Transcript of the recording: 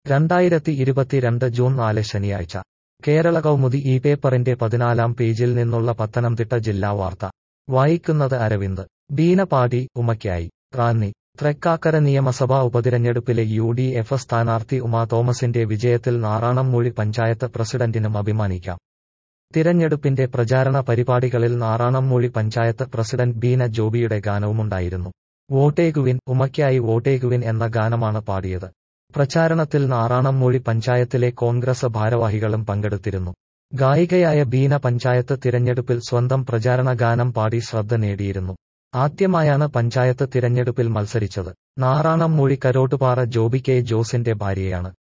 രണ്ടായിരത്തി ഇരുപത്തിരണ്ട് ജൂൺ നാല് ശനിയാഴ്ച കേരള കൗമുദി ഈ പേപ്പറിന്റെ പതിനാലാം പേജിൽ നിന്നുള്ള പത്തനംതിട്ട ജില്ലാ വാർത്ത വായിക്കുന്നത് അരവിന്ദ് ബീന പാടി ഉമയ്ക്കായി റാന്നി തൃക്കാക്കര നിയമസഭാ ഉപതിരഞ്ഞെടുപ്പിലെ യു ഡി എഫ് സ്ഥാനാർത്ഥി ഉമാ തോമസിന്റെ വിജയത്തിൽ നാറാണംമൂഴി പഞ്ചായത്ത് പ്രസിഡന്റിനും അഭിമാനിക്കാം തിരഞ്ഞെടുപ്പിന്റെ പ്രചാരണ പരിപാടികളിൽ നാറാണംമൂഴി പഞ്ചായത്ത് പ്രസിഡന്റ് ബീന ജോബിയുടെ ഗാനവുമുണ്ടായിരുന്നു വോട്ടേകുവിൻ ഉമയ്ക്കായി വോട്ടേകുവിൻ എന്ന ഗാനമാണ് പാടിയത് പ്രചാരണത്തിൽ നാറാണംമൂഴി പഞ്ചായത്തിലെ കോൺഗ്രസ് ഭാരവാഹികളും പങ്കെടുത്തിരുന്നു ഗായികയായ ബീന പഞ്ചായത്ത് തിരഞ്ഞെടുപ്പിൽ സ്വന്തം പ്രചാരണ ഗാനം പാടി ശ്രദ്ധ നേടിയിരുന്നു ആദ്യമായാണ് പഞ്ചായത്ത് തിരഞ്ഞെടുപ്പിൽ മത്സരിച്ചത് നാറാണംമൂഴി കരോട്ടുപാറ ജോബി കെ ജോസിന്റെ ഭാര്യയാണ്